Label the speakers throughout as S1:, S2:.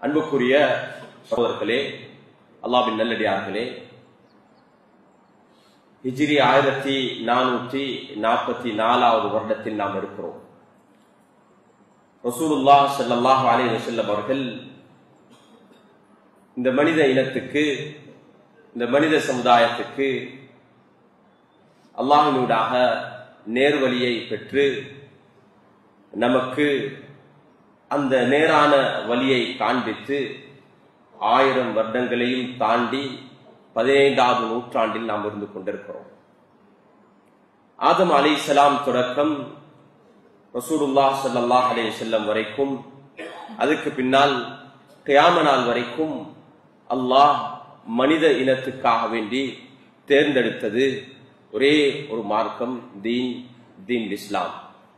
S1: அன்புக்குரிய சகோதரர்களே அல்லாவின் நல்லடியார்களே ஹிஜ்ரி ஆயிரத்தி நானூற்றி நாற்பத்தி நாலாவது வருடத்தில் நாம் இருக்கிறோம் ரசூலுல்லா ஸல்லல்லாஹு அலைஹி வஸல்லம் அவர்கள் இந்த மனித இனத்துக்கு இந்த மனித சமுதாயத்துக்கு அல்லாஹினூடாக நேர்வழியை பெற்று நமக்கு அந்த நேரான வழியை காண்பித்து ஆயிரம் வருடங்களையும் தாண்டி பதினைந்தாவது நூற்றாண்டில் நாம் இருந்து கொண்டிருக்கிறோம் ஆதம் அலைஹிஸ்ஸலாம் தொடக்கம் ரசூலுல்லா ஸல்லல்லாஹு அலைஹி வஸல்லம் வரைக்கும் அதுக்கு பின்னால் கியாம நாள் வரைக்கும் அல்லாஹ் மனித இனத்துக்காக வேண்டி தேர்ந்தெடுத்தது ஒரே ஒரு மார்க்கம் தீன் தீன் இஸ்லாம்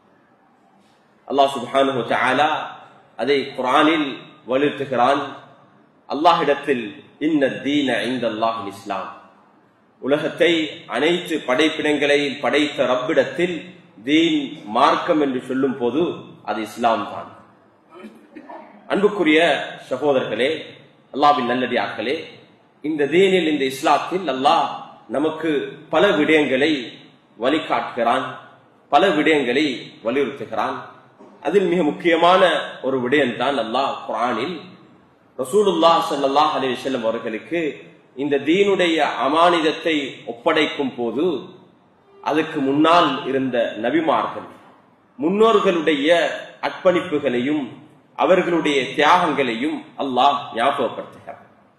S1: அல்லாஹ் சுப்ஹானஹு வ தஆலா அதை குர்ஆனில் வலியுறுத்துகிறான் அல்லாஹ்விடத்தில் இன்ன தீன இந்தல்லாஹ் இஸ்லாம் உலகத்தை அனைத்து படைப்பினங்களையும் படைத்த ரப்பிடத்தில் தீன் மார்க்கம் என்று சொல்லும் போது அது இஸ்லாம் தான் அன்புக்குரிய சகோதரர்களே அல்லாவின் நல்லடியார்களே இந்த தீனில் இந்த இஸ்லாத்தில் அல்லாஹ் நமக்கு பல விடயங்களை வழிகாட்டுகிறான் பல விடயங்களை வலியுறுத்துகிறான் அதில் மிக முக்கியமான ஒரு விடயம் தான் அல்லாஹ் குரானில் ரசூலுல்லா ஸல்லல்லாஹு அலைஹி வஸல்லம் அவர்களுக்கு இந்த தீனுடைய அமானிதத்தை ஒப்படைக்கும் போது அதுக்கு முன்னால் இருந்த நபிமார்கள் முன்னோர்களுடைய அர்ப்பணிப்புகளையும் அவர்களுடைய தியாகங்களையும் அல்லாஹ் ஞாபகப்படுத்துகிறார்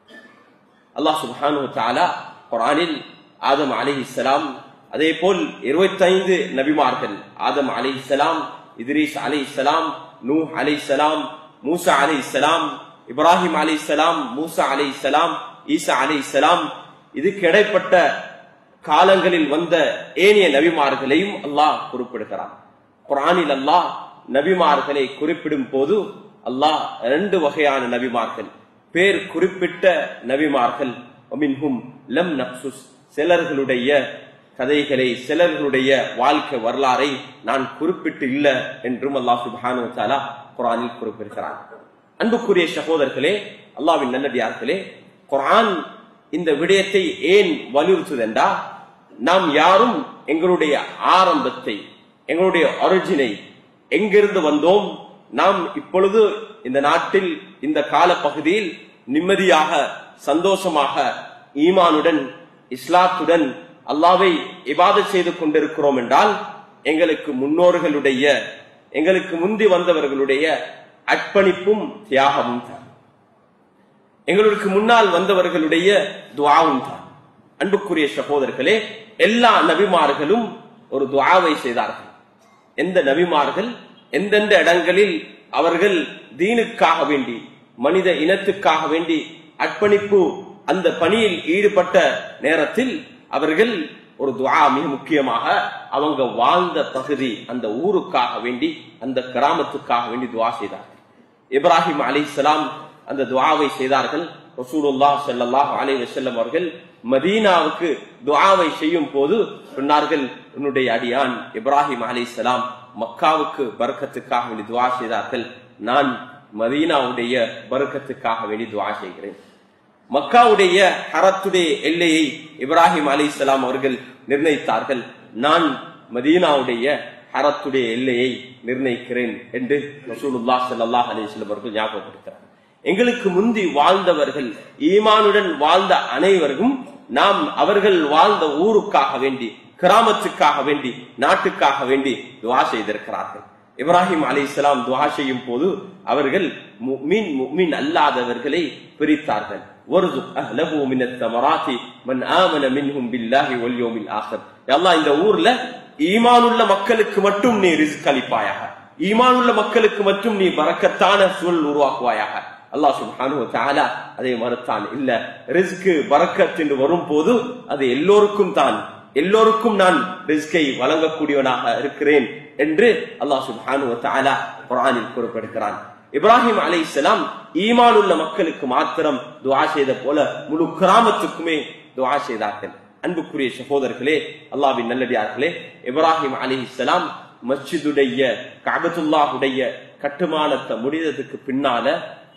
S1: அல்லாஹ் சுப்ஹானு தாலா குரானில் ஆதம் அலிஹிஸ்லாம் அதே போல் இருபத்தைந்து நபிமார்கள் ஆதம் அலிஹிஸ்லாம் இத்ரீஸ் அலிஹிஸ்லாம் நூ அலிஹிஸ்லாம் மூசா அலிஹிஸ்லாம் இப்ராஹிம் அலிஹிஸ்லாம் மூசா அலிஹிஸ்லாம் ஈசா அலிஹிஸ்லாம் இதுக்கு இடைப்பட்ட காலங்களில் வந்த ஏனைய நபிமார்களையும் அல்லாஹ் குறிப்பிடுகிறான் குரானில் அல்லாஹ் நபிமார்களை குறிப்பிடும் போது அல்லாஹ் இரண்டு வகையான நபிமார்கள் பேர் குறிப்பிட்ட நபிமார்கள் ஒமின்ஹும் லம் நப்சுஸ் சிலர்களுடைய கதைகளை சிலர்களுடைய வாழ்க்கை வரலாறை நான் குறிப்பிட்டு இல்ல என்றும் அல்லாஹ் சுபானு தாலா குரானில் குறிப்பிடுகிறான் அன்புக்குரிய சகோதரர்களே அல்லாவின் நல்லடியார்களே குரான் இந்த விடயத்தை ஏன் வலியுறுத்துதென்றா நாம் யாரும் எங்களுடைய ஆரம்பத்தை எங்களுடைய ஒரிஜினை எங்கிருந்து வந்தோம் நாம் இப்பொழுது இந்த நாட்டில் இந்த கால பகுதியில் நிம்மதியாக சந்தோஷமாக ஈமானுடன் இஸ்லாத்துடன் அல்லாவை இபாத செய்து கொண்டிருக்கிறோம் என்றால் எங்களுக்கு முன்னோர்களுடைய எங்களுக்கு முந்தி வந்தவர்களுடைய அர்ப்பணிப்பும் தியாகமும் தான் எங்களுக்கு முன்னால் வந்தவர்களுடைய துவாவும் தான் அன்புக்குரிய சகோதரர்களே எல்லா நபிமார்களும் ஒரு துவாவை செய்தார்கள் எந்த நபிமார்கள் எந்தெந்த இடங்களில் அவர்கள் தீனுக்காக வேண்டி மனித இனத்துக்காக வேண்டி அர்ப்பணிப்பு அந்த பணியில் ஈடுபட்ட நேரத்தில் அவர்கள் ஒரு துவா மிக முக்கியமாக அவங்க வாழ்ந்த பகுதி அந்த ஊருக்காக வேண்டி அந்த கிராமத்துக்காக வேண்டி துவா செய்தார்கள் இப்ராஹிம் அலி அந்த துவாவை செய்தார்கள் ரசூலுல்லா ஸல்லல்லாஹு அலைஹி வஸல்லம் அவர்கள் மதீனாவுக்கு துஆவை செய்யும் போது சொன்னார்கள் உன்னுடைய அடியான் இப்ராஹிம் அலைஹிஸ்ஸலாம் மக்காவுக்கு பரக்கத்துக்காக வேண்டி துஆ செய்தார்கள் நான் மதீனாவுடைய பரக்கத்துக்காக வேண்டி துஆ செய்கிறேன் மக்காவுடைய ஹரத்துடைய எல்லையை இப்ராஹிம் அலைஹிஸ்ஸலாம் அவர்கள் நிர்ணயித்தார்கள் நான் மதீனாவுடைய ஹரத்துடைய எல்லையை நிர்ணயிக்கிறேன் என்று ரசூலுல்லா ஸல்லல்லாஹு அலைஹி வஸல்லம் அவர்கள் ஞாபகப்படுத்துகிறார் எங்களுக்கு முந்தி வாழ்ந்தவர்கள் ஈமானுடன் வாழ்ந்த அனைவருக்கும் நாம் அவர்கள் வாழ்ந்த ஊருக்காக வேண்டி கிராமத்துக்காக வேண்டி நாட்டுக்காக வேண்டி துவா செய்திருக்கிறார்கள் இப்ராஹிம் அலி இஸ்லாம் துவா செய்யும் போது அவர்கள் மீன் மீன் அல்லாதவர்களை பிரித்தார்கள் இந்த ஊர்ல ஈமானுள்ள மக்களுக்கு மட்டும் நீ ரிஸ்க் அளிப்பாயாக ஈமானுள்ள மக்களுக்கு மட்டும் நீ பறக்கத்தான சூழல் உருவாக்குவாயாக அல்லாஹ் சுப்ஹானஹு வ தஆலா அதை மறுத்தான் இல்ல ரிஸ்க் பரக்கத் என்று வரும் போது அது எல்லோருக்கும் தான் எல்லோருக்கும் நான் ரிஸ்கை வழங்கக்கூடியவனாக இருக்கிறேன் என்று அல்லாஹ் சுப்ஹானஹு வ தஆலா குர்ஆனில் குறிப்பிடுகிறான் இப்ராஹிம் அலைஹிஸ்ஸலாம் ஈமான் உள்ள மக்களுக்கு மாத்திரம் துஆ செய்த போல முழு கிராமத்துக்குமே துஆ செய்தார்கள் அன்புக்குரிய சகோதரர்களே அல்லாஹ்வின் நல்லடியார்களே இப்ராஹிம் அலைஹிஸ்ஸலாம் மஸ்ஜிதுடைய கஅபத்துல்லாஹுடைய கட்டுமானத்தை முடிந்ததுக்கு பின்னால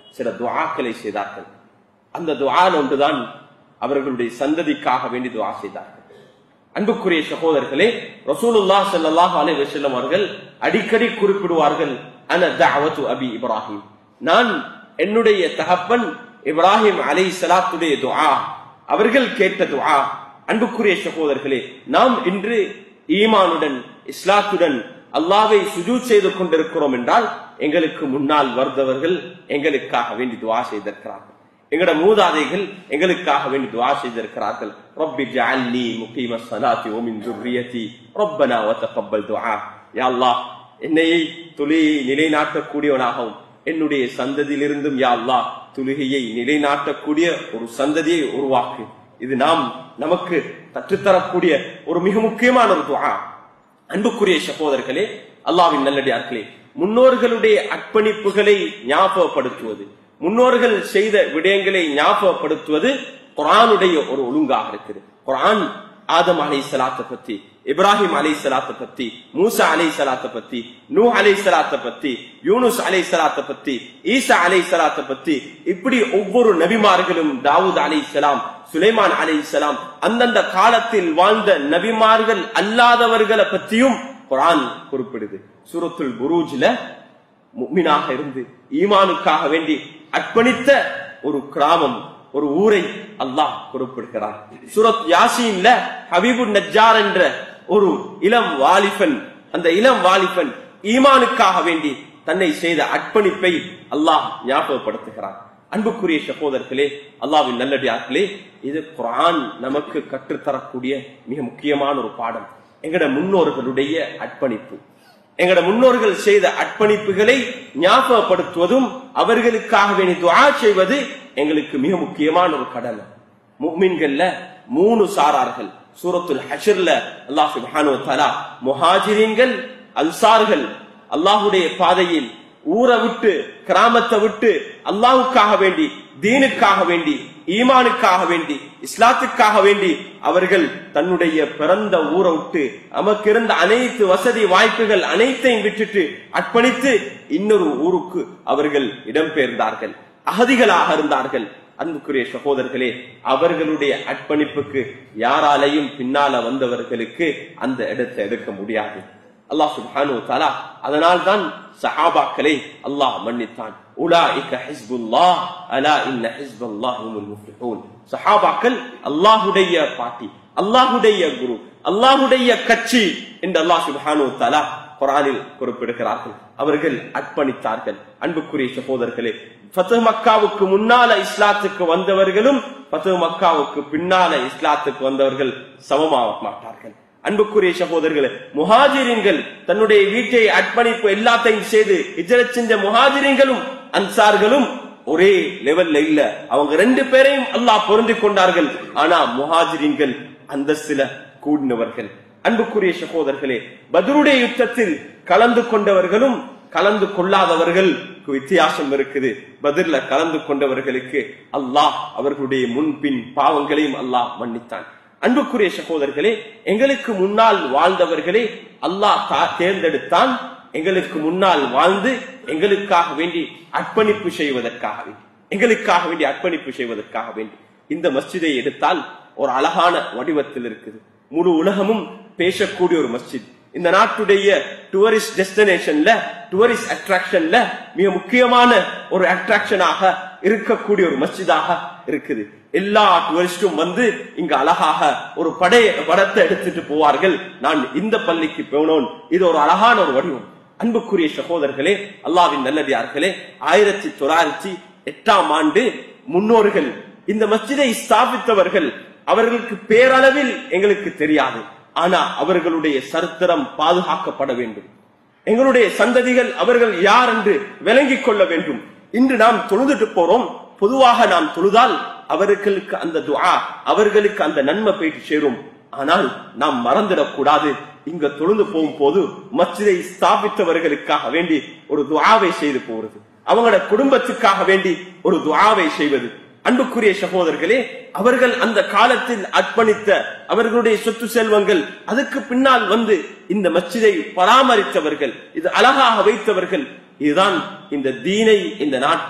S1: சில துஆக்களை செய்தார்கள் அந்த துஆல் ஒன்றுதான் அவர்களுடைய சந்ததிக்காக வேண்டி துஆ செய்தார்கள் அன்புக்குரிய சகோதரர்களே ரசூலுல்லாஹ் ஸல்லல்லாஹு அலைஹி வஸல்லம் அவர்கள் அடிக்கடி குறிப்பிடுவார்கள் அன தஅவத்து அபி இப்ராஹிம் நான் என்னுடைய தகப்பன் இப்ராஹிம் அலைஹிஸ்ஸலாத்துடைய துஆ அவர்கள் கேட்ட துஆ அன்புக்குரிய சகோதரர்களே நாம் இன்று ஈமானுடன் இஸ்லாத்துடன் அல்லாவை சுஜூத் செய்து கொண்டிருக்கிறோம் என்றால் எங்களுக்கு முன்னால் வருந்தவர்கள் எங்களுக்காக வேண்டி துஆ செய்திருக்கிறார்கள் எங்கட மூதாதைகள் எங்களுக்காக வேண்டி துஆ செய்திருக்கிறார்கள் ரப்பி ஜஅல்னி முகீம ஸலாத்தி வ மின் ذُرِّيَّتِي ரப்பனா வ தகப்பல் துஆ யா அல்லாஹ் என்னை தொழுகையை நிலைநாட்டக்கூடியவனாகவும் என்னுடைய சந்ததியிலிருந்தும் யா அல்லாஹ் தொழுகையை நிலைநாட்டக்கூடிய ஒரு சந்ததியை உருவாக்கு இது நாம் நமக்கு கற்றுத்தரக்கூடிய ஒரு மிக முக்கியமான ஒரு துஆ அன்புக்குரிய சகோதரர்களே அல்லாவின் நல்லடியார்களே முன்னோர்களுடைய அர்ப்பணிப்புகளை ஞாபகப்படுத்துவது முன்னோர்கள் செய்த விடயங்களை ஞாபகப்படுத்துவது குரானுடைய ஒரு ஒழுங்காக இருக்குது குரான் ஆதம் அலை சலாத்தை பத்தி இப்ராஹிம் அலை சலாத்தை பத்தி மூசா அலை சலாத்தை பத்தி நூ அலை சலாத்தை பத்தி யூனுஸ் அலை சலாத்தை பத்தி ஈசா அலை சலாத்தை பத்தி இப்படி ஒவ்வொரு நபிமார்களும் தாவூத் அலை சலாம் சுலைமான் அலை சலாம் அந்தந்த காலத்தில் வாழ்ந்த நபிமார்கள் அல்லாதவர்களை பத்தியும் குரான் குறிப்பிடுது சூரத்துல் புரூஜ்ல முக்மினாக இருந்து ஈமானுக்காக வேண்டி அர்ப்பணித்த ஒரு கிராமம் ஒரு ஊரை அல்லாஹ் குறிப்பிடுகிறார் சூரத் யாசீன்ல ஹபீபு நஜ்ஜார் என்ற ஒரு இளம் வாலிபன் அந்த இளம் வாலிபன் ஈமானுக்காக வேண்டி தன்னை செய்த அர்ப்பணிப்பை அல்லாஹ் ஞாபகப்படுத்துகிறார் அன்புக்குரிய சகோதரர்களே அல்லாவின் நல்லடியார்களே இது குரான் நமக்கு கற்றுத்தரக்கூடிய மிக முக்கியமான ஒரு பாடம் எங்கட முன்னோர்களுடைய அர்ப்பணிப்பு எங்கட முன்னோர்கள் செய்த அர்ப்பணிப்புகளை ஞாபகப்படுத்துவதும் அவர்களுக்காக வேண்டி துஆ செய்வது எங்களுக்கு மிக முக்கியமான ஒரு கடமை முஃமின்கள்ல மூணு சாரார்கள் சூரத்துல் ஹஷர்ல அல்லாஹ் சுப்ஹானஹு வ தஆலா முஹாஜிரீன்கள் அன்சார்கள் அல்லாஹ்வுடைய பாதையில் ஊரை விட்டு கிராமத்தை விட்டு அல்லாஹ்வுக்காக வேண்டி தீனுக்காக வேண்டி ஈமானுக்காக வேண்டி இஸ்லாத்துக்காக வேண்டி அவர்கள் தன்னுடைய பிறந்த ஊரை விட்டு நமக்கு இருந்த அனைத்து வசதி வாய்ப்புகள் அனைத்தையும் விட்டுட்டு அர்ப்பணித்து இன்னொரு ஊருக்கு அவர்கள் இடம்பெயர்ந்தார்கள் அகதிகளாக இருந்தார்கள் அன்புக்குரிய சகோதரர்களே அவர்களுடைய அர்ப்பணிப்புக்கு யாராலையும் பின்னால வந்தவர்களுக்கு அந்த இடத்தை எடுக்க முடியாது அல்லாஹ் சுப்ஹானு தஆலா அதனால் தான் சஹாபாக்களை அல்லாஹ் மன்னித்தான் உலாயிக ஹிஸ்புல்லாஹ் அலா இன்ன ஹிஸ்பல்லாஹி ஹுமுல் முஃப்லிஹூன் சஹாபாக்கள் அல்லாஹ்வுடைய பாட்டி அல்லாஹ்வுடைய குரு அல்லாஹ்வுடைய கட்சி என்று அல்லாஹ் சுப்ஹானு தஆலா குர்ஆனில் குறிப்பிடுகிறார்கள் அவர்கள் அர்ப்பணித்தார்கள் அன்புக்குரிய சகோதரர்களே ஃபத்து மக்காவுக்கு முன்னால இஸ்லாத்துக்கு வந்தவர்களும் ஃபத்து மக்காவுக்கு பின்னால இஸ்லாத்துக்கு வந்தவர்கள் சமமாக மாட்டார்கள் அன்புக்குரிய சகோதரர்களே முஹாஜிரின்கள் தன்னுடைய வீட்டை அர்ப்பணிப்பு எல்லாத்தையும் செய்து இஜரத் செஞ்ச முஹாஜிரின்களும் அன்சார்களும் ஒரே லெவல்ல இல்ல அவங்க ரெண்டு பேரையும் அல்லாஹ் பொருந்தி கொண்டார்கள் ஆனா முஹாஜிரின்கள் அந்தஸ்துல கூடினவர்கள் அன்புக்குரிய சகோதரர்களே பத்ருடைய யுத்தத்தில் கலந்து கொண்டவர்களும் கலந்து கொள்ளாதவர்களுக்கு வித்தியாசம் இருக்குது பதிர்ல கலந்து கொண்டவர்களுக்கு அல்லாஹ் அவர்களுடைய முன்பின் பாவங்களையும் அல்லாஹ் மன்னித்தான் அன்புக்குரிய சகோதரர்களே எங்களுக்கு முன்னால் வாழ்ந்தவர்களே அல்லாஹ் தா- தேர்ந்தெடுத்தான் எங்களுக்கு முன்னால் வாழ்ந்து எங்களுக்காக வேண்டி அர்ப்பணிப்பு செய்வதற்காக வேண்டி எங்களுக்காக வேண்டி அர்ப்பணிப்பு செய்வதற்காக வேண்டி இந்த மஸ்ஜிதை எடுத்தால் ஒரு அழகான வடிவத்தில் இருக்குது முழு உலகமும் பேசக்கூடிய ஒரு மஸ்ஜித் இந்த நாட்டுடைய டூரிஸ்ட் டெஸ்டினேஷன்ல டூரிஸ்ட் அட்ராக்ஷன்ல மிக முக்கியமான ஒரு அட்ராக்ஷனாக இருக்கக்கூடிய ஒரு மஸ்ஜிதாக இருக்குது எல்லா டூரிஸ்டும் வந்து இங்க அழகாக ஒரு படைய படத்தை எடுத்துட்டு போவார்கள் நான் இந்த பள்ளிக்கு போனோம் இது ஒரு அழகான ஒரு வடிவம் அன்புக்குரிய சகோதரர்களே அல்லாவின் நல்லடியார்களே ஆயிரத்தி தொள்ளாயிரத்தி எட்டாம் ஆண்டு முன்னோர்கள் இந்த மஸ்ஜிதை ஸ்தாபித்தவர்கள் அவர்களுக்கு பேரளவில் எங்களுக்கு தெரியாது ஆனா அவர்களுடைய சரித்திரம் பாதுகாக்கப்பட வேண்டும் எங்களுடைய சந்ததிகள் அவர்கள் யார் என்று விளங்கிக் கொள்ள வேண்டும் இன்று நாம் தொழுதுட்டு போறோம் பொதுவாக நாம் தொழுதால் அவர்களுக்கு அந்த துஆ அவர்களுக்கு அந்த நன்மை போயிட்டு சேரும் ஆனால் நாம் மறந்துடக் கூடாது இங்க தொழுந்து போகும் போது மஸ்ஜிதை ஸ்தாபித்தவர்களுக்காக வேண்டி ஒரு துஆவை செய்து போறது அவங்களோட குடும்பத்துக்காக வேண்டி ஒரு துஆவை செய்வது அன்புக்குரிய சகோதரர்களே அவர்கள் அந்த காலத்தில் அர்ப்பணித்த அவர்களுடைய சொத்து செல்வங்கள் அதுக்கு பின்னால் வந்து இந்த மஸ்ஜிதை பராமரித்தவர்கள் இது அழகாக வைத்தவர்கள் இதுதான் இந்த தீனை இந்த நாட்டில்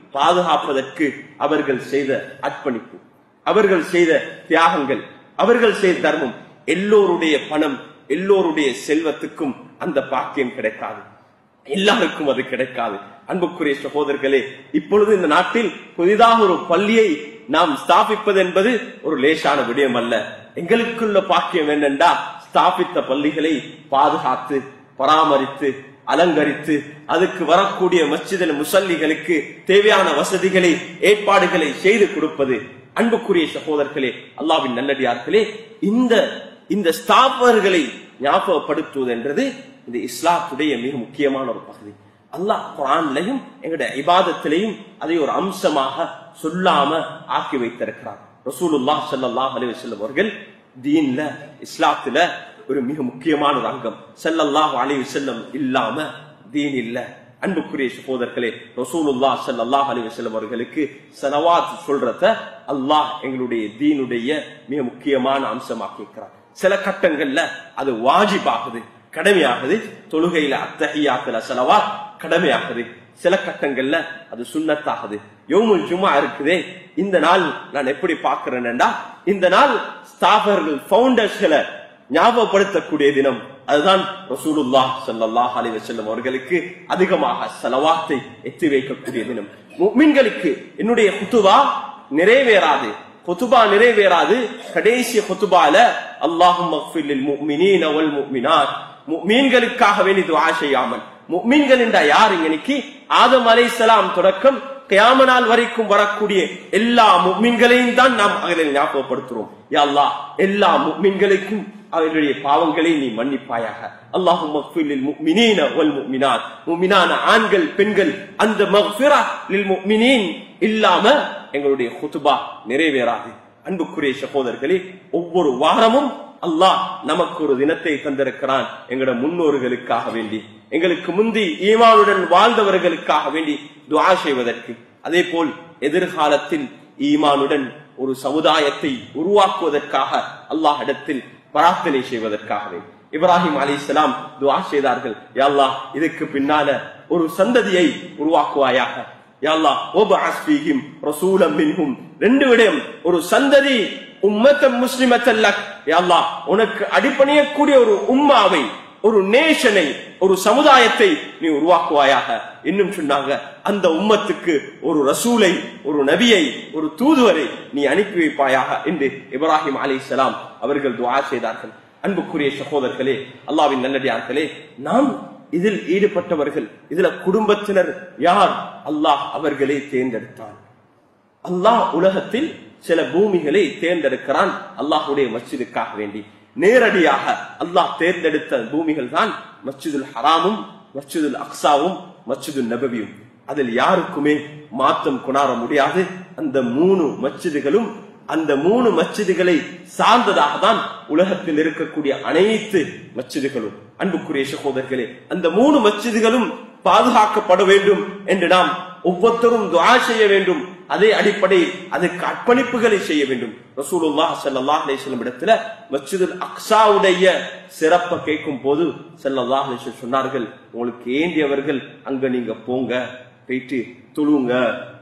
S1: பாதுகாப்பதற்கு அவர்கள் செய்த அர்ப்பணிப்பு அவர்கள் செய்த தியாகங்கள் அவர்கள் செய்த தர்மம் எல்லோருடைய பணம் எல்லோருடைய செல்வத்துக்கும் அந்த பாக்கியம் கிடைக்காது எல்லாருக்கும் அது கிடைக்காது அன்புக்குரிய சகோதரர்களே இப்பொழுது இந்த நாட்டில் புதிதாக ஒரு பள்ளியை நாம் ஸ்தாபிப்பது என்பது ஒரு லேசான விடயம் அல்ல எங்களுக்குள்ள பாக்கியம் என்னென்றா ஸ்தாபித்த பள்ளிகளை பாதுகாத்து பராமரித்து அலங்கரித்து அதுக்கு வரக்கூடிய மஸ்ஜிதில் முசல்லிகளுக்கு தேவையான வசதிகளை ஏற்பாடுகளை செய்து கொடுப்பது அன்புக்குரிய சகோதரர்களே அல்லாவின் நல்லடியார்களே இந்த இந்த ஸ்தாபகர்களை ஞாபகப்படுத்துவது என்றது இந்த இஸ்லாத்துடைய மிக முக்கியமான ஒரு பகுதி அல்லாஹ் குரான்லையும் எங்களுடைய இபாதத்திலையும் அதை ஒரு அம்சமாக சொல்லாம ஆக்கி வைத்திருக்கிறார் ரசூலுல்லாஹ் ஸல்லல்லாஹு அலைஹி வஸல்லம் அவர்கள் தீன்ல இஸ்லாத்துல ஒரு மிக முக்கியமான ஒரு அங்கம் ஸல்லல்லாஹு அலைஹி வஸல்லம் இல்லாம தீன் இல்ல அன்புக்குரிய சகோதரர்களே ரசூலுல்லாஹ் ஸல்லல்லாஹு அலைஹி வஸல்லம் அவர்களுக்கு ஸலவாத் சொல்றத அல்லாஹ் எங்களுடைய தீனுடைய மிக முக்கியமான அம்சமாக்கி இருக்கிறார் சில கட்டங்கள்ல அது வாஜிபாகுது கடமையாகுது தொழுகையில அத்தகையாத்துல செலவா கடமையாகுது சில கட்டங்கள்ல அது சுண்ணத்தாகுது யோமுல் ஜுமா இருக்குதே இந்த நாள் நான் எப்படி பார்க்கிறேன்டா இந்த நாள் ஸ்தாபகர்கள் ஃபவுண்டர்ஸ்களை ஞாபகப்படுத்தக்கூடிய தினம் அதுதான் ரசூலுல்லாஹ் ஸல்லல்லாஹு அலைஹி வஸல்லம் அவர்களுக்கு அதிகமாக செலவாத்தை எத்தி வைக்கக்கூடிய தினம் முஃமின்களுக்கு என்னுடைய குத்துவா நிறைவேறாது குத்துபா நிறைவேறாது கடைசி குத்துபால அல்லாஹும் மக்ஃபில் முஃமினீன வல் முஃமினாத் முஃமின்களுக்காக வேண்டி துஆ செய்யாமல் முஃமின்கள் என்றா யார் இன்னைக்கு ஆதம் அலைஹிஸ்ஸலாம் தொடக்கம் கியாம நாள் வரைக்கும் வரக்கூடிய எல்லா முஃமின்களையும் தான் நாம் அதில் ஞாபகப்படுத்துறோம் யா அல்லாஹ் எல்லா முஃமின்களுக்கும் அவர்களுடைய பாவங்களை நீ மன்னிப்பாயாக அல்லாஹும் மக்ஃபில் முஃமினீன வல் முஃமினாத் முஃமினான ஆண்கள் பெண்கள் அந்த மக்ஃபிரா லில் முஃமினீன் இல்லாம எங்களுடைய குத்துபா நிறைவேறாது அன்புக்குரிய சகோதரர்களே ஒவ்வொரு வாரமும் அல்லாஹ் நமக்கு ஒரு தினத்தை தந்திருக்கிறான் எங்களோட முன்னோர்களுக்காக வேண்டி எங்களுக்கு முந்தி ஈமானுடன் வாழ்ந்தவர்களுக்காக வேண்டி துஆ செய்வதற்கு அதே போல் எதிர்காலத்தில் ஈமானுடன் ஒரு சமுதாயத்தை உருவாக்குவதற்காக அல்லாஹ் இடத்தில் பிரார்த்தனை செய்வதற்காகவே இப்ராஹிம் அலிஸ்லாம் துஆ செய்தார்கள் யா அல்லாஹ் இதுக்கு பின்னால ஒரு சந்ததியை உருவாக்குவாயாக யா அல்லாஹ் வபஅஸ் ஃபீஹிம் ரசூலம் மின்ஹும் ரெண்டு விடயம் ஒரு சந்ததி உம்மத்த முஸ்லிமத்தல்லக் யா அல்லாஹ் உனக்கு அடிபணியக்கூடிய ஒரு உம்மாவை ஒரு நேஷனை ஒரு சமுதாயத்தை நீ உருவாக்குவாயாக இன்னும் சொன்னாங்க அந்த உம்மத்துக்கு ஒரு ரசூலை ஒரு நபியை ஒரு தூதுவரை நீ அனுப்பி வைப்பாயாக என்று இப்ராஹிம் அலிஸ்லாம் அவர்கள் துஆ செய்தார்கள் அன்புக்குரிய சகோதரர்களே அல்லாவின் நல்லடியார்களே நாம் இதில் ஈடுபட்டவர்கள் இதுல குடும்பத்தினர் யார் அல்லாஹ் அவர்களே தேர்ந்தெடுத்தான் அல்லாஹ் உலகத்தில் சில பூமிகளை தேர்ந்தெடுக்கிறான் அல்லாஹுடைய மஸ்ஜிதுக்காக வேண்டி நேரடியாக அல்லாஹ் தேர்ந்தெடுத்த பூமிகள் தான் மஸ்ஜிதுல் ஹராமும் மஸ்ஜிதுல் அக்ஸாவும் மஸ்ஜிதுல் நபவியும் அதில் யாருக்குமே மாற்றம் கொண்டாட முடியாது அந்த மூணு மஸ்ஜிதுகளும் அந்த மூணு மஸ்ஜிதுகளை சார்ந்ததாக தான் உலகத்தில் இருக்கக்கூடிய அனைத்து மஸ்ஜிதுகளும் அன்புக்குரிய சகோதரர்களே அந்த மூணு மஸ்ஜிதுகளும் பாதுகாக்கப்பட வேண்டும் என்று நாம் ஒவ்வொருத்தரும் துஆ செய்ய வேண்டும் அதே அடிப்படையில் அதுக்கு அர்ப்பணிப்புகளை செய்ய வேண்டும் ரசூலுல்லாஹ் ஸல்லல்லாஹு அலைஹி வஸல்லம் இடத்துல மஸ்ஜிதுல் அக்ஸாவுடைய சிறப்பை கேட்கும் போது ஸல்லல்லாஹு அலைஹி வஸல்லம் சொன்னார்கள் உங்களுக்கு ஏண்டியவர்கள் அங்க நீங்க போங்க போயிட்டு தொழுங்க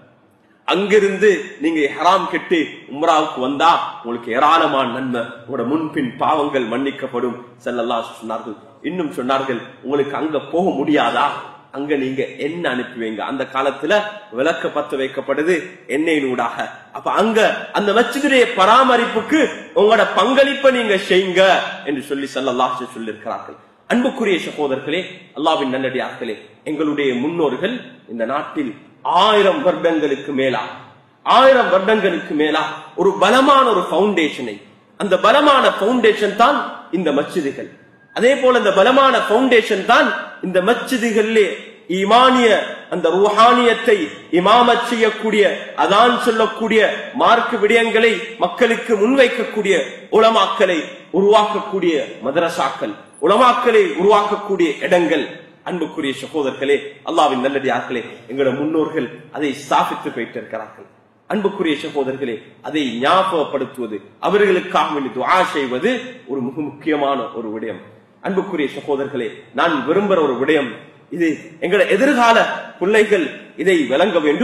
S1: அங்கிருந்து நீங்க ஹராம் கெட்டு உம்ராவுக்கு வந்தா உங்களுக்கு ஏராளமான நன்மை உங்களோட முன்பின் பாவங்கள் மன்னிக்கப்படும் செல்லல்லா சொன்னார்கள் இன்னும் சொன்னார்கள் உங்களுக்கு அங்க போக முடியாதா அங்க நீங்க என்ன அனுப்புவீங்க அந்த காலத்துல விளக்க பத்து வைக்கப்படுது எண்ணெயினூடாக அப்ப அங்க அந்த மச்சிதுடைய பராமரிப்புக்கு உங்களோட பங்களிப்பை நீங்க செய்யுங்க என்று சொல்லி செல்லல்லா சொல்லியிருக்கிறார்கள் அன்புக்குரிய சகோதரர்களே அல்லாவின் நல்லடியார்களே எங்களுடைய முன்னோர்கள் இந்த நாட்டில் ஆயிரம் வருடங்களுக்கு மேலா ஆயிரம் வருடங்களுக்கு மேலா ஒரு பலமான ஒரு பவுண்டேஷனை அந்த பலமான பவுண்டேஷன் தான் இந்த மச்சிதுகள் அதே போல இந்த பலமான பவுண்டேஷன் தான் இந்த மச்சிதுகளிலே ஈமானிய அந்த ரூஹானியத்தை இமாமத் செய்யக்கூடிய அதான் சொல்லக்கூடிய மார்க்க விடயங்களை மக்களுக்கு முன்வைக்கக்கூடிய உலமாக்களை உருவாக்கக்கூடிய மதரசாக்கள் உலமாக்களை உருவாக்கக்கூடிய இடங்கள் அன்புக்குரிய சகோதரர்களே அல்லாவின் நல்லடியார்களே எங்களோட முன்னோர்கள் அதை ஸ்தாபித்து போயிட்டு இருக்கிறார்கள் அன்புக்குரிய சகோதரர்களே அதை ஞாபகப்படுத்துவது அவர்களுக்காக வேண்டி துஆ செய்வது ஒரு மிக முக்கியமான ஒரு விடயம் அன்புக்குரிய சகோதரர்களே நான் விரும்புற ஒரு விடயம் இது எங்களோட எதிர்கால பிள்ளைகள் இதை விளங்க வேண்டும்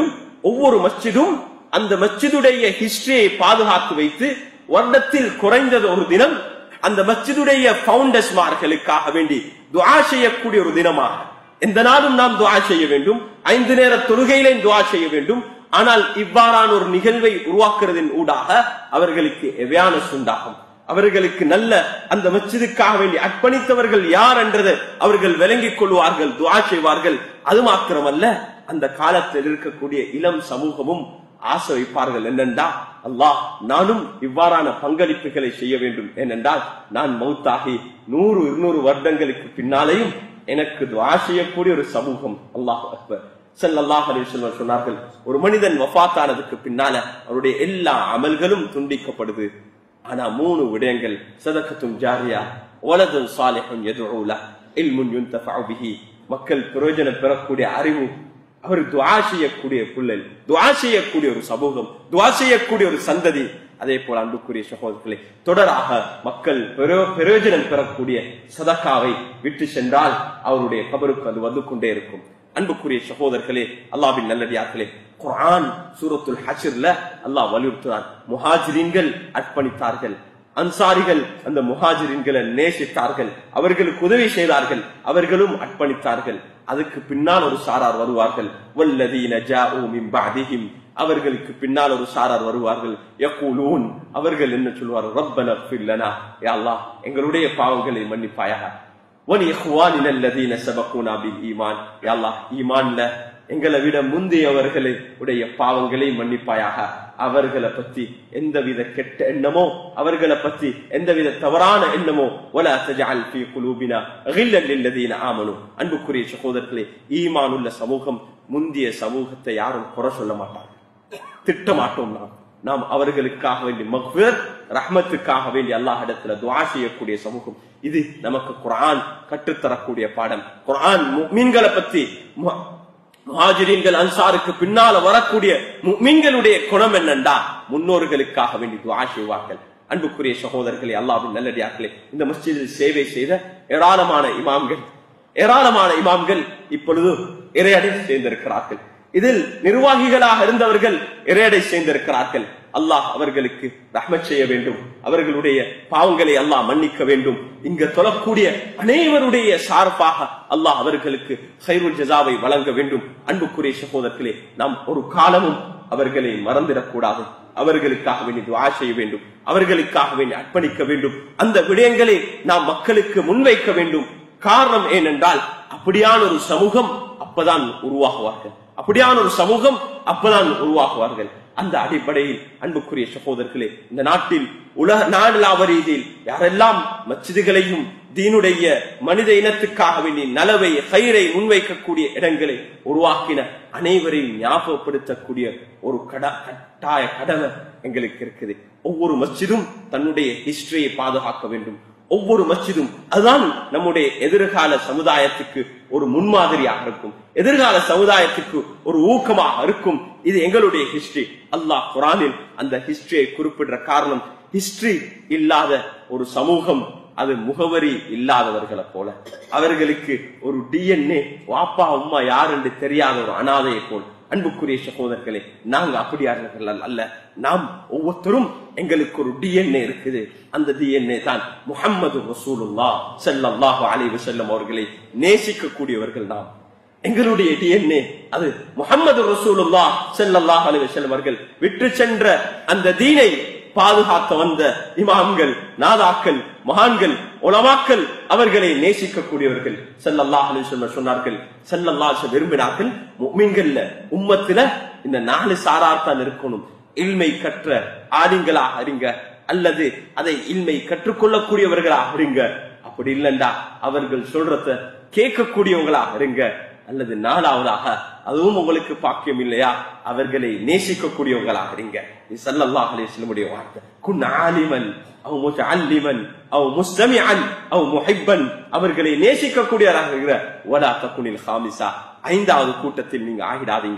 S1: ஒவ்வொரு மஸ்ஜிதும் அந்த மஸ்ஜிதுடைய ஹிஸ்டரியை பாதுகாத்து வைத்து வருடத்தில் குறைந்தது ஒரு தினம் அந்த மஸ்ஜிதுடைய பவுண்டர்ஸ்மார்களுக்காக வேண்டி துஆ செய்யக்கூடிய ஒரு தினமாக எந்த நாளும் நாம் துஆ செய்ய வேண்டும் ஐந்து நேர தொழுகையிலையும் துஆ செய்ய வேண்டும் ஆனால் இவ்வாறான ஒரு நிகழ்வை உருவாக்குறதின் ஊடாக அவர்களுக்கு எவையான உண்டாகும் அவர்களுக்கு நல்ல அந்த மஸ்ஜிதுக்காக வேண்டி அர்ப்பணித்தவர்கள் யார் என்றதை அவர்கள் விளங்கிக் கொள்வார்கள் துஆ செய்வார்கள் அது மாத்திரமல்ல அந்த காலத்தில் இருக்கக்கூடிய இளம் சமூகமும் ஆசை வைப்பார்கள் என்னென்றா அல்லாஹ் நானும் இவ்வாறான பங்களிப்புகளை செய்ய வேண்டும் ஏனென்றால் நான் மௌத்தாகி நூறு இருநூறு வருடங்களுக்கு பின்னாலேயும் எனக்கு துஆ செய்யக்கூடிய ஒரு சமூகம் அல்லாஹ் அக்பர் ஸல்லல்லாஹு அலைஹி வஸல்லம் சொன்னார்கள் ஒரு மனிதன் வஃபாத்தானதுக்கு பின்னால அவருடைய எல்லா அமல்களும் துண்டிக்கப்படுது ஆனா மூணு விடயங்கள் சதகத்தும் ஜாரியா வலதும் சாலிஹும் யதுஊ லஹ் இல்முன் யுன்தஃபஉ பிஹி மக்கள் பிரயோஜனம் பெறக்கூடிய அறிவு அவர் துஆ செய்யக்கூடிய புள்ளல் துஆ செய்யக்கூடிய ஒரு சமூகம் துஆ செய்யக்கூடிய ஒரு சந்ததி அதே போல அன்புக்குரிய சகோதரர்களே தொடராக மக்கள் பிரயோ- பிரயோஜனம் பெறக்கூடிய சதக்காவை விட்டு சென்றால் அவருடைய கபருக்கு அது வந்து கொண்டே இருக்கும் அன்புக்குரிய சகோதரர்களே அல்லாஹ்வின் நல்லடியார்களே குர்ஆன் சூரத்துல் ஹஷ்ர்ல அல்லாஹ் வலியுறுத்துறான் முஹாஜிரின்கள் அர்ப்பணித்தார்கள் அன்சாரிகள் அந்த முஹாஜிரின்களை நேசித்தார்கள் அவர்களுக்கு உதவி செய்தார்கள் அவர்களும் அர்ப்பணித்தார்கள் அதுக்கு பின்னால் ஒரு சாரார் வருவார்கள் வல்லதீன ஜாஊ மின் பஅதிஹிம் அவர்களுக்கு பின்னால் ஒரு சாரார் வருவார்கள் யக்கூலூன் அவர்கள் என்ன சொல்வார்கள் ரப்பன ஃபிர் லனா யா அல்லாஹ் எங்களுடைய பாவங்களை மன்னிப்பாயாக வலி இஹ்வானின அல்லதீன சபகூனா பில் ஈமான் யா அல்லாஹ் ஈமான்ல எங்களை விட முந்தையவர்களை உடைய பாவங்களை மன்னிப்பாயாக அவர்களை பத்தி எந்தவித கெட்ட எண்ணமோ அவர்களை பத்தி எந்தவித தவறான எண்ணமோ ولا تجعل في قلوبنا غلا للذين آمنوا அன்புக்குரிய சகோதரர்களே ஈமான் உள்ள சமூகம் முந்திய சமூகத்தை யாரும் குறை சொல்ல மாட்டாங்க திட்ட மாட்டோம் நாம் நாம் அவர்களுக்காக வேண்டி மக்ஃபிரத் ரஹ்மத்துக்காக வேண்டி அல்லாஹ் இடத்துல துஆ செய்யக்கூடிய சமூகம் இது நமக்கு குர்ஆன் கற்றுத்தரக்கூடிய பாடம் குர்ஆன் முஃமின்களை பத்தி மு- முஹாஜிரீன்கள் அன்சாருக்கு பின்னால வரக்கூடிய முஃமின்களுடைய குணம் என்னண்டா முன்னோர்களுக்காக வேண்டி துஆ செய்வார்கள் அன்புக்குரிய சகோதரர்களே அல்லாஹ்வின் நல்லடியார்களே இந்த மஸ்ஜிதில் சேவை செய்த ஏராளமான இமாம்கள் ஏராளமான இமாம்கள் இப்பொழுது இறையடை சேர்ந்திருக்கிறார்கள் இதில் நிர்வாகிகளாக இருந்தவர்கள் இறையடை சேர்ந்திருக்கிறார்கள் அல்லாஹ் அவர்களுக்கு ரஹ்மத் செய்ய வேண்டும் அவர்களுடைய பாவங்களை அல்லாஹ் மன்னிக்க வேண்டும் இங்க தொழக்கூடிய அனைவருடைய சார்பாக அல்லாஹ் அவர்களுக்கு ஹைருல் ஜஸாவை வழங்க வேண்டும் அன்புக்குரிய சகோதரர்களே நாம் ஒரு காலமும் அவர்களை மறந்திடக்கூடாது அவர்களுக்காக வேண்டி துஆ செய்ய வேண்டும் அவர்களுக்காக வேண்டி அர்ப்பணிக்க வேண்டும் அந்த விடயங்களை நாம் மக்களுக்கு முன்வைக்க வேண்டும் காரணம் ஏனென்றால் அப்படியான ஒரு சமூகம் அப்பதான் உருவாகுவார்கள் அப்படியான ஒரு சமூகம் அப்பதான் உருவாகுவார்கள் அந்த அடிப்படையில் அன்புக்குரிய சகோதரர்களே இந்த நாட்டில் உலக நாடலாவ ரீதியில் யாரெல்லாம் மச்சிதுகளையும் தீனுடைய மனித இனத்துக்காக வேண்டி நலவை கயிறை முன்வைக்கக்கூடிய இடங்களை உருவாக்கின அனைவரையும் ஞாபகப்படுத்தக்கூடிய ஒரு கட கட்டாய கடமை எங்களுக்கு இருக்குது ஒவ்வொரு மஸ்ஜிதும் தன்னுடைய ஹிஸ்டரியை பாதுகாக்க வேண்டும் ஒவ்வொரு மஸ்ஜிதும் அதுதான் நம்முடைய எதிர்கால சமுதாயத்துக்கு ஒரு முன்மாதிரியாக இருக்கும் எதிர்கால சமுதாயத்துக்கு ஒரு ஊக்கமாக இருக்கும் இது எங்களுடைய ஹிஸ்டரி அல்லாஹ் குரானில் அந்த ஹிஸ்டரியை குறிப்பிடுற காரணம் ஹிஸ்டரி இல்லாத ஒரு சமூகம் அது முகவரி இல்லாதவர்களை போல அவர்களுக்கு ஒரு டிஎன்ஏ வாப்பா அம்மா யார் என்று தெரியாத ஒரு அனாதையை போல் அன்புக்குரிய சகோதரர்களே நாங்க அப்படியார்கள் அல்ல நாம் ஒவ்வொருத்தரும் எங்களுக்கு ஒரு டிஎன்ஏ இருக்குது அந்த டிஎன்ஏ தான் முஹம்மது ரசூலுல்லா ஸல்லல்லாஹு அலைஹி வஸல்லம் அவர்களை நேசிக்கக்கூடியவர்கள் நாம் எங்களுடைய டிஎன்ஏ அது முஹம்மது ரசூலுல்லா ஸல்லல்லாஹு அலைஹி வஸல்லம் அவர்கள் விட்டு சென்ற அந்த தீனை பாதுகாக்க வந்த இமாம்கள் நாதாக்கள் மகான்கள் உலமாக்கள் அவர்களை நேசிக்கக்கூடியவர்கள் ஸல்லல்லாஹு அலைஹி வஸல்லம் சொன்னார்கள் ஸல்லல்லாஹு அலைஹி வஸல்லம் விரும்பினார்கள் முஃமின்கள்ல உம்மத்துல இந்த நாலு சாரார் தான் இருக்கணும் இல்மை கற்ற ஆலிங்களாக இருங்க அல்லது அதை இல்மை கற்றுக்கொள்ளக்கூடியவர்களாக இருங்க அப்படி இல்லைண்டா அவர்கள் சொல்றத கேட்கக்கூடியவங்களாக இருங்க அல்லது நாலாவதாக அதுவும் உங்களுக்கு பாக்கியம் இல்லையா அவர்களை நேசிக்கக்கூடியவங்களாக இருங்க இது ஸல்லல்லாஹு அலைஹி வஸல்லமுடைய வார்த்தை குன் ஆலிமன் அவ் முத்தஅல்லிமன் அவ் முஸ்தமிஅன் அவ் முஹிப்பன் அவர்களை நேசிக்கக்கூடியவராக இருக்கிற வலா தகுனில் ஹாமிசா ஐந்தாவது கூட்டத்தில் நீங்க ஆகிடாதீங்க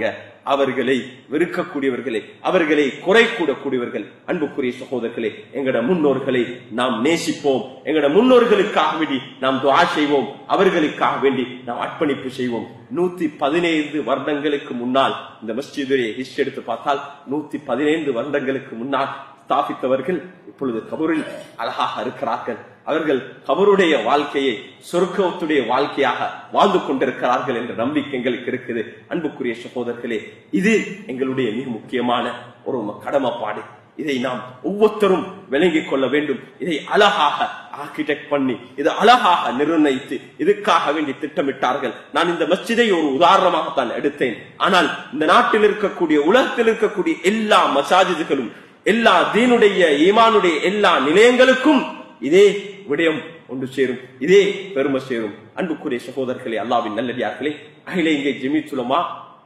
S1: அவர்களை வெறுக்கக்கூடியவர்களை அவர்களை குறை கூடக்கூடியவர்கள் அன்புக்குரிய சகோதரர்களே எங்கட முன்னோர்களை நாம் நேசிப்போம் எங்கட முன்னோர்களுக்காக வேண்டி நாம் துவா செய்வோம் அவர்களுக்காக வேண்டி நாம் அர்ப்பணிப்பு செய்வோம் நூத்தி பதினைந்து வருடங்களுக்கு முன்னால் இந்த மஸ்ஜிதுடைய ஹிஸ்ட் எடுத்து பார்த்தால் நூத்தி பதினைந்து வருடங்களுக்கு முன்னால் ஸ்தாபித்தவர்கள் இப்பொழுது கபூரில் அழகாக இருக்கிறார்கள் அவர்கள் கபருடைய வாழ்க்கையை சொர்க்கத்துடைய வாழ்க்கையாக வாழ்ந்து கொண்டிருக்கிறார்கள் என்ற நம்பிக்கை எங்களுக்கு இருக்குது அன்புக்குரிய சகோதரர்களே இது எங்களுடைய மிக முக்கியமான ஒரு கடமைப்பாடு இதை நாம் ஒவ்வொருத்தரும் விளங்கிக் கொள்ள வேண்டும் இதை அழகாக ஆர்கிடெக்ட் பண்ணி இது அழகாக நிர்ணயித்து இதுக்காக வேண்டி திட்டமிட்டார்கள் நான் இந்த மஸ்ஜிதை ஒரு உதாரணமாகத்தான் எடுத்தேன் ஆனால் இந்த நாட்டில் இருக்கக்கூடிய உலகத்தில் இருக்கக்கூடிய எல்லா மசாஜிதுகளும் எல்லா தீனுடைய ஈமானுடைய எல்லா நிலையங்களுக்கும் இதே விடயம் ஒன்று சேரும் இதே பெருமை சேரும் அன்புக்குரிய சகோதரர்களே அல்லாவின் நல்லடியார்களே அகில இங்கே ஜெமிச்சுலமா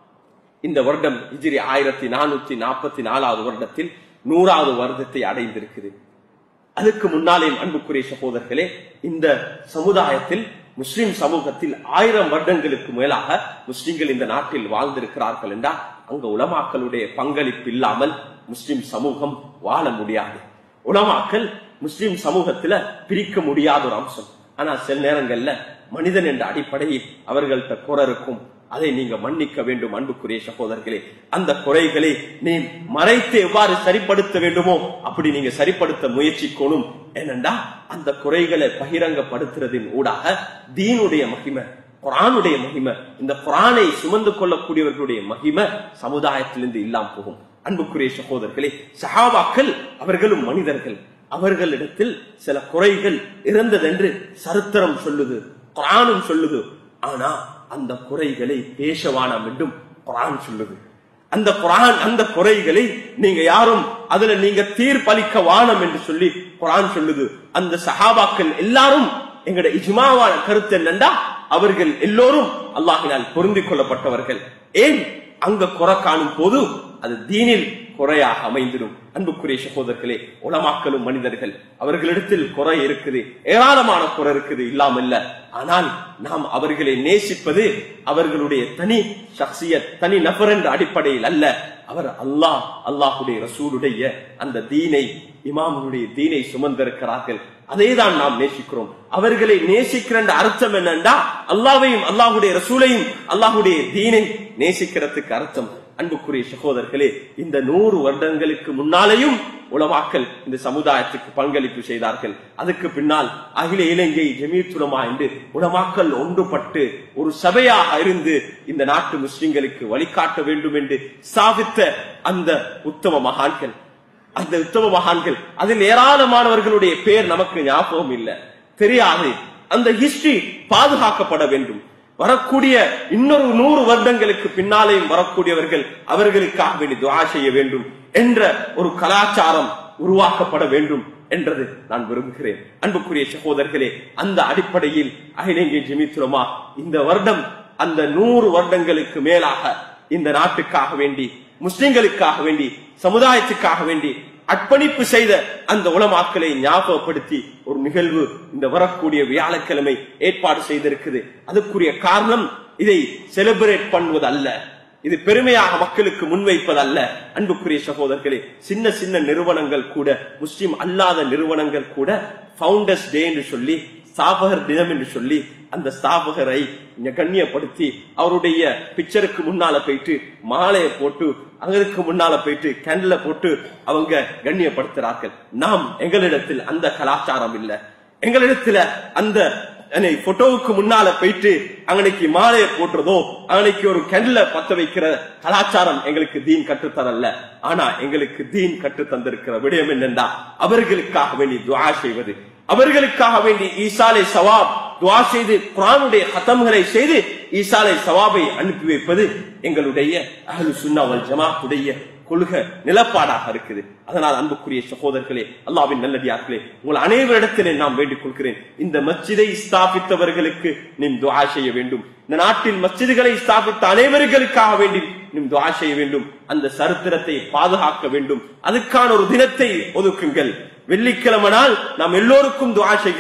S1: இந்த வருடம் ஹிஜ்ரி ஆயிரத்தி நானூத்தி நாற்பத்தி நாலாவது வருடத்தில் நூறாவது வருடத்தை அடைந்திருக்குது அதுக்கு முன்னாலே அன்புக்குரிய சகோதரர்களே இந்த சமுதாயத்தில் முஸ்லிம் சமூகத்தில் ஆயிரம் வருடங்களுக்கு மேலாக முஸ்லிம்கள் இந்த நாட்டில் வாழ்ந்திருக்கிறார்கள் என்றால் அங்க உலமாக்களுடைய பங்களிப்பு இல்லாமல் முஸ்லிம் சமூகம் வாழ முடியாது உலமாக்கள் முஸ்லிம் சமூகத்துல பிரிக்க முடியாத ஒரு அம்சம் ஆனா சில நேரங்கள்ல மனிதன் என்ற அடிப்படையில் அவர்கள்ட்ட குறை இருக்கும் அதை நீங்க மன்னிக்க வேண்டும் அன்புக்குரிய சகோதரர்களே அந்த குறைகளை நீ மறைத்து எவ்வாறு சரிப்படுத்த வேண்டுமோ அப்படி நீங்க சரிப்படுத்த முயற்சிக்கணும் ஏனென்றா அந்த குறைகளை பகிரங்கப்படுத்துறதின் ஊடாக தீனுடைய மகிமை குரானுடைய மகிமை இந்த குரானை சுமந்து கொள்ளக்கூடியவர்களுடைய மகிமை சமுதாயத்திலிருந்து இல்லாம போகும் அன்புக்குரிய சகோதரர்களே சஹாபாக்கள் அவர்களும் மனிதர்கள் அவர்களிடத்தில் சில குறைகள் இருந்ததென்று சரித்திரம் சொல்லுது குரானும் சொல்லுது ஆனா அந்த குறைகளை பேசவானாம் என்றும் குரான் சொல்லுது அந்த குரான் அந்த குறைகளை நீங்க யாரும் அதுல நீங்க தீர்ப்பளிக்க வானம் என்று சொல்லி குரான் சொல்லுது அந்த சஹாபாக்கள் எல்லாரும் எங்கட இஜ்மாவான கருத்து என்னண்டா அவர்கள் எல்லோரும் அல்லாஹினால் பொருந்திக் கொள்ளப்பட்டவர்கள் ஏன் அங்க குறை காணும் போது அது தீனில் குறையாக அமைந்திடும் அன்புக்குரிய சகோதரர்களே உலமாக்களும் மனிதர்கள் அவர்களிடத்தில் குறை இருக்குது ஏராளமான குறை இருக்குது இல்லாமல்ல ஆனால் நாம் அவர்களை நேசிப்பது அவர்களுடைய தனி சக்சிய தனி நபர் என்ற அடிப்படையில் அல்ல அவர் அல்லாஹ் அல்லாஹுடைய ரசூலுடைய அந்த தீனை இமாமுடைய தீனை சுமந்திருக்கிறார்கள் அதை தான் நாம் நேசிக்கிறோம் அவர்களை நேசிக்கிற அர்த்தம் என்னண்டா அல்லாவையும் அல்லாஹுடைய ரசூலையும் அல்லாஹுடைய தீனை நேசிக்கிறதுக்கு அர்த்தம் அன்புக்குரிய சகோதரர்களே இந்த நூறு வருடங்களுக்கு முன்னாலேயும் உலமாக்கல் இந்த சமுதாயத்துக்கு பங்களிப்பு செய்தார்கள் அதுக்கு பின்னால் அகில இலங்கை ஜமீத்துலமா என்று உலமாக்கல் ஒன்றுபட்டு ஒரு சபையாக இருந்து இந்த நாட்டு முஸ்லிம்களுக்கு வழிகாட்ட வேண்டும் என்று சாதித்த அந்த உத்தம மகான்கள் அந்த உத்தம மகான்கள் அதில் ஏராளமானவர்களுடைய பேர் நமக்கு ஞாபகம் இல்லை தெரியாது அந்த ஹிஸ்டரி பாதுகாக்கப்பட வேண்டும் வரக்கூடிய இன்னொரு நூறு வருடங்களுக்கு பின்னாலேயும் வரக்கூடியவர்கள் அவர்களுக்காக வேண்டி துவா செய்ய வேண்டும் என்ற ஒரு கலாச்சாரம் உருவாக்கப்பட வேண்டும் என்றது நான் விரும்புகிறேன் அன்புக்குரிய சகோதரர்களே அந்த அடிப்படையில் அகிலேங்கே ஜெமித்துலமா இந்த வருடம் அந்த நூறு வருடங்களுக்கு மேலாக இந்த நாட்டுக்காக வேண்டி முஸ்லிம்களுக்காக வேண்டி சமுதாயத்துக்காக வேண்டி அர்ப்பணிப்பு செய்த அந்த உலமாக்களை ஞாபகப்படுத்தி ஒரு நிகழ்வு இந்த வரக்கூடிய வியாழக்கிழமை ஏற்பாடு செய்திருக்குது அதுக்குரிய காரணம் இதை செலிபிரேட் பண்ணுவது அல்ல இது பெருமையாக மக்களுக்கு முன்வைப்பது அல்ல அன்புக்குரிய சகோதரர்களே சின்ன சின்ன நிறுவனங்கள் கூட முஸ்லிம் அல்லாத நிறுவனங்கள் கூட பவுண்டர்ஸ் டே என்று சொல்லி ஸ்தாபகர் தினம் என்று சொல்லி அந்த ஸ்தாபகரை கண்ணியப்படுத்தி அவருடைய பிக்சருக்கு முன்னால போயிட்டு மாலையை போட்டு அதற்கு முன்னால போயிட்டு கேண்டில போட்டு அவங்க கண்ணியப்படுத்துறார்கள் நாம் எங்களிடத்தில் அந்த கலாச்சாரம் இல்ல எங்களிடத்துல அந்த போட்டோவுக்கு முன்னால போயிட்டு அன்னைக்கு மாலையை போட்டுறதோ அன்னைக்கு ஒரு கேண்டில பத்த வைக்கிற கலாச்சாரம் எங்களுக்கு தீன் கற்றுத்தரல ஆனா எங்களுக்கு தீன் கற்று தந்திருக்கிற விடயம் என்னென்றா அவர்களுக்காக வேண்டி துவா செய்வது அவர்களுக்காக வேண்டி ஈசாலை சவாப் துவா செய்து குரானுடைய ஹத்தம்களை செய்து ஈசாலை சவாபை அனுப்பி வைப்பது எங்களுடைய அஹ்லு சுன்னாவல் ஜமாத்துடைய கொள்கை நிலப்பாடாக இருக்குது அதனால் அன்புக்குரிய சகோதரர்களே அல்லாவின் நல்லடியார்களே உங்கள் அனைவரிடத்திலே நாம் வேண்டிக் கொள்கிறேன் இந்த மஸ்ஜிதை ஸ்தாபித்தவர்களுக்கு நீ துவா செய்ய வேண்டும் இந்த நாட்டில் மஸ்ஜிதுகளை ஸ்தாபித்த அனைவர்களுக்காக வேண்டி நீ துவா செய்ய வேண்டும் அந்த சரித்திரத்தை பாதுகாக்க வேண்டும் அதுக்கான ஒரு தினத்தை ஒதுக்குங்கள் வெள்ளிக்கிழமை நாள் நாம் எல்லோருக்கும் துவா செய்கிறோம்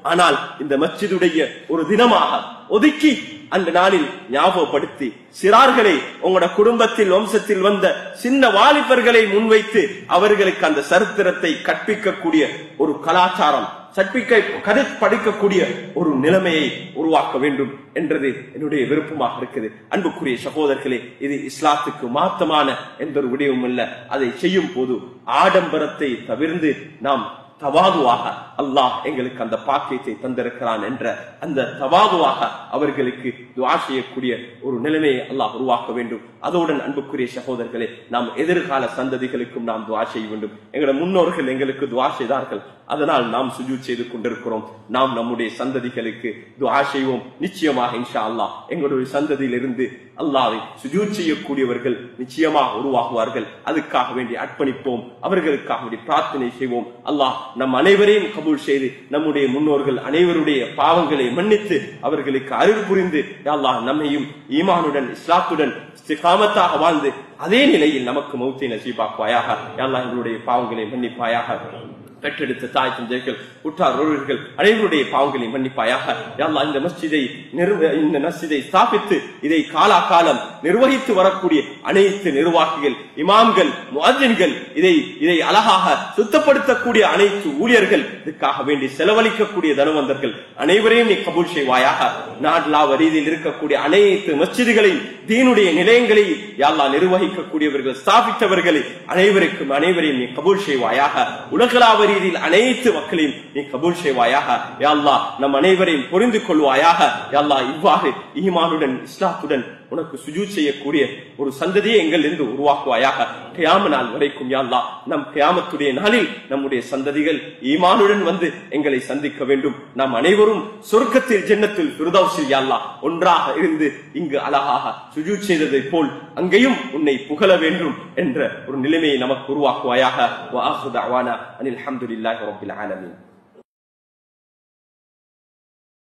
S1: ஆனால் இந்த மஸ்ஜிதுடைய ஒரு தினமாக ஒதுக்கி அந்த நாளில் ஞாபகப்படுத்தி சிறார்களை உங்களோட குடும்பத்தில் வம்சத்தில் வந்த சின்ன வாலிபர்களை முன்வைத்து அவர்களுக்கு அந்த சரித்திரத்தை கற்பிக்கக்கூடிய ஒரு கலாச்சாரம் சற்பிக்க கதை படிக்கக்கூடிய ஒரு நிலைமையை உருவாக்க வேண்டும் என்றது என்னுடைய விருப்பமாக இருக்குது அன்புக்குரிய சகோதரர்களே இது இஸ்லாத்துக்கு மாத்தமான எந்த ஒரு விடயமும் இல்ல அதை செய்யும் போது ஆடம்பரத்தை தவிர்ந்து நாம் தவாதுவாக அல்லாஹ் எங்களுக்கு அந்த பாக்கியத்தை தந்திருக்கிறான் என்ற அந்த தவாதுவாக அவர்களுக்கு துவா செய்யக்கூடிய ஒரு நிலைமையை அல்லாஹ் உருவாக்க வேண்டும் அதோடன் அன்புக்குரிய சகோதரர்களே நாம் எதிர்கால சந்ததிகளுக்கும் நாம் துவா செய்ய வேண்டும் எங்களோட முன்னோர்கள் எங்களுக்கு துவா செய்தார்கள் அதனால் நாம் சுஜூத் செய்து கொண்டிருக்கிறோம் நாம் நம்முடைய சந்ததிகளுக்கு துவா செய்வோம் நிச்சயமாக இன்ஷா அல்லாஹ் எங்களுடைய சந்ததியிலிருந்து அல்லாவை சுஜூத் செய்யக்கூடியவர்கள் நிச்சயமாக உருவாகுவார்கள் அதுக்காக வேண்டி அர்ப்பணிப்போம் அவர்களுக்காக வேண்டி பிரார்த்தனை செய்வோம் அல்லாஹ் நம் அனைவரையும் கபூல் செய்து நம்முடைய முன்னோர்கள் அனைவருடைய பாவங்களை மன்னித்து அவர்களுக்கு அருள் புரிந்து யா அல்லாஹ் நம்மையும் ஈமானுடன் இஸ்லாத்துடன் இஸ்திகாமத்தாக வாழ்ந்து அதே நிலையில் நமக்கு மௌத்தை நசீபாக்குவாயாக யா அல்லாஹ் எங்களுடைய பாவங்களை மன்னிப்பாயாக பெற்றெடுத்த தாய் தந்தைகள் உற்றார் உறவினர்கள் அனைவருடைய பாவங்களை மன்னிப்பாயாக யா அல்லாஹ் இந்த மஸ்ஜிதை நிறுவ இந்த மஸ்ஜிதை ஸ்தாபித்து இதை காலா காலம் நிர்வகித்து வரக்கூடிய அனைத்து நிர்வாகிகள் இமாம்கள் முஅஜின்கள் இதை இதை அழகாக சுத்தப்படுத்தக்கூடிய அனைத்து ஊழியர்கள் இதுக்காக வேண்டி செலவழிக்கக்கூடிய தனவந்தர்கள் அனைவரையும் நீ கபூல் செய்வாயாக நாட்லாவ ரீதியில் இருக்கக்கூடிய அனைத்து மஸ்ஜிதுகளையும் தீனுடைய நிலையங்களை யாழ்லா நிர்வகிக்கக்கூடியவர்கள் ஸ்தாபித்தவர்களை அனைவருக்கும் அனைவரையும் நீ கபூல் செய்வாயாக உலகளாவ ரீதியில் அனைத்து மக்களையும் நீ கபூல் செய்வாயாக யாழ்லா நம் அனைவரையும் புரிந்து கொள்வாயாக யாழ்லா இவ்வாறு ஈமானுடன் இஸ்லாத்துடன் உனக்கு சுஜூத் செய்யக்கூடிய ஒரு சந்ததியை எங்களிருந்து உருவாக்குவாயாக கியாம நாள் வரைக்கும் யாழ்லா நம் கியாமத்துடைய நாளில் நம்முடைய சந்ததிகள் ஈமானுடன் வந்து எங்களை சந்திக்க வேண்டும் நாம் அனைவரும் சொர்க்கத்தில் ஜென்னத்தில் பிரதௌசில் யாழ்லா ஒன்றாக இருந்து இங்கு அழகாக சுஜூத் செய்ததை போல் அங்கேயும் உன்னை புகழ வேண்டும் என்ற ஒரு நிலைமையை நமக்கு உருவாக்குவாயாக அனில் அஹமதுல்லாஹி ரபில் ஆலமீன்